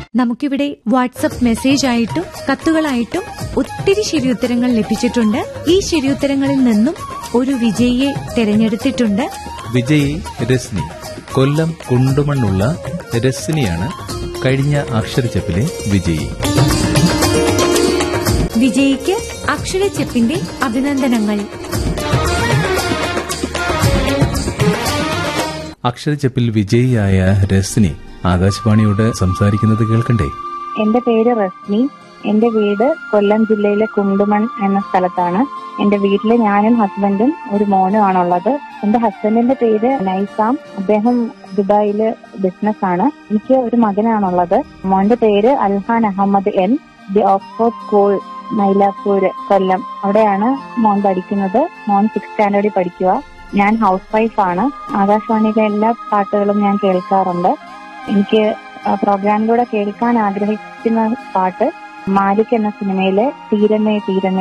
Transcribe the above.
നമുക്കിവിടെ WhatsApp message ആയിട്ടും കത്തുകളായിട്ടും ഒത്തിരി ശരിയുത്തരങ്ങൾ ലഭിച്ചിട്ടുണ്ട് ഈ ശരിയുത്തരങ്ങളിൽ നിന്നും ഒരു വിജയിയെ തെരഞ്ഞെടുത്തിട്ടുണ്ട് വിജയി രശ്നി കൊല്ലം കുണ്ടുമണ്ണുള്ള രശ്നിയാണ് കഴിഞ്ഞ അക്ഷരച്ചപ്പിലെ വിജയി വിജയിക്ക് അക്ഷരച്ചെപ്പിന്റെ അഭിനന്ദനങ്ങൾ അക്ഷരച്ചപ്പിൽ വിജയിയായ രശ്നി ആകാശവാണിയോട് സംസാരിക്കുന്നത് കേൾക്കണ്ടേ എന്റെ പേര് റസ്മി എന്റെ വീട് കൊല്ലം ജില്ലയിലെ കുണ്ടുമൺ എന്ന സ്ഥലത്താണ് എന്റെ വീട്ടില് ഞാനും ഹസ്ബൻഡും ഒരു മോനും ആണുള്ളത് എന്റെ ഹസ്ബൻഡിന്റെ പേര് നൈസാം അദ്ദേഹം ദുബായില് ബിസിനസ് ആണ് എനിക്ക് ഒരു മകനാണുള്ളത് മോന്റെ പേര് Alhan Ahmed in the Oxford school Mylapore Kollam അവിടെയാണ് മോൻ പഠിക്കുന്നത് മോൻ സിക്സ് സ്റ്റാൻഡേർഡിൽ പഠിക്കുക ഞാൻ ഹൗസ് വൈഫ് ആണ് ആകാശവാണിയിലെ എല്ലാ പാട്ടുകളും ഞാൻ കേൾക്കാറുണ്ട് എനിക്ക് ആ പ്രോഗ്രാമിലൂടെ കേൾക്കാൻ ആഗ്രഹിക്കുന്ന പാട്ട് മാലിക് എന്ന സിനിമയിലെ തീരമേ തീരമേ